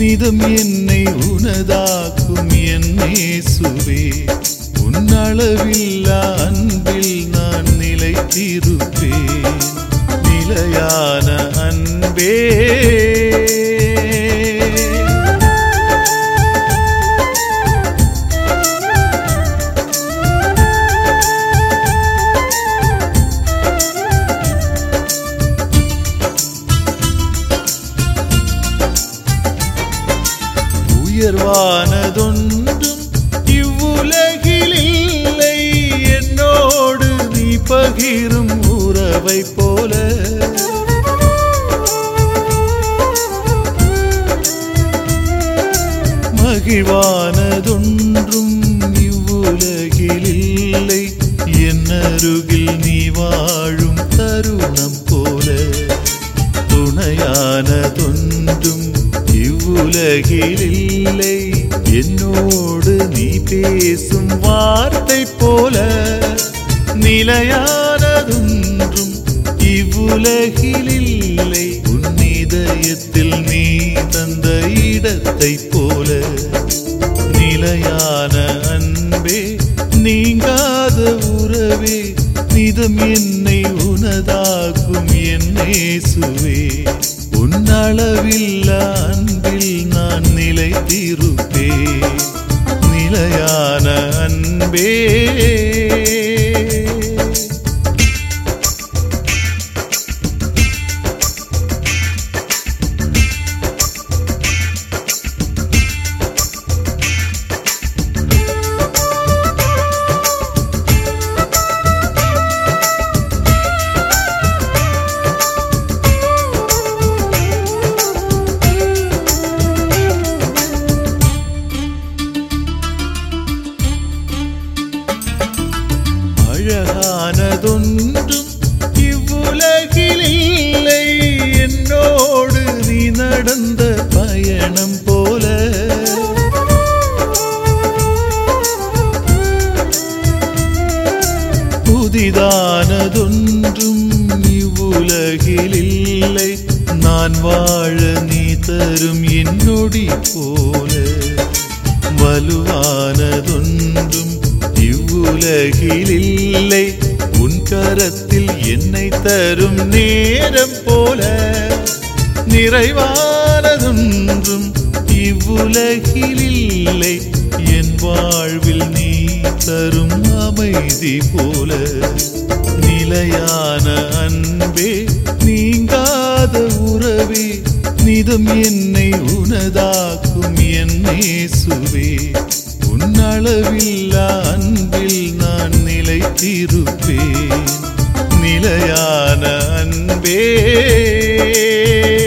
நிதம் என்னை உனதாக்கும் என் இயேசுவே உன்னளவில்லா அன்பில் நான் நிலைத்திருப்பேன் நிலையான அன்பே உயர்வானதொன்றும் இவ்வுலகில் இல்லை என்னோடு நீ பகிரும் உறவை போல மகிழ்வானதொன்றும் இவ்வுலகில் இல்லை என்னருகில் நீ வாழும் தருணம் போல துணையானதொன்றும் இவ்வுலகில் இல்லை என்னோடு நீ பேசும் வார்த்தை போல நிலையானதொன்றும் இவ்வுலகில் இல்லை உன் இதயத்தில் நீ தந்த இடத்தை போல நிலையான அன்பே நீங்காத உறவே நிதம் என்னை உனதாக்கும் என் இயேசுவே உன்னளவில்லா அன்பில் நான் நிலைத்திருப்பேன் நிலையான அன்பே அழகானதொன்றும் இவ்வுலகில் இல்லை என்னோடு நீ நடந்த பயணம் போல புதிதானதொன்றும் இவ்வுலகில் இல்லை நான் வாழ நீ தரும் என்னொடி போல வலுவானதொன்றும் இவ்வுலகில் இல்லை உன் கரத்தில் என்னை தரும் நேரம் போல நிறைவானதொன்றும் இவ்வுலகில் இல்லை என் வாழ்வில் நீ தரும் அமைதி போல நிலையான அன்பே நீங்காத உறவே நிதம் என்னை உனதாக்கும் என் இயேசுவே உன்னளவில்லா அன்பில் நான் நிலைத்திருப்பேன் நிலையான அன்பே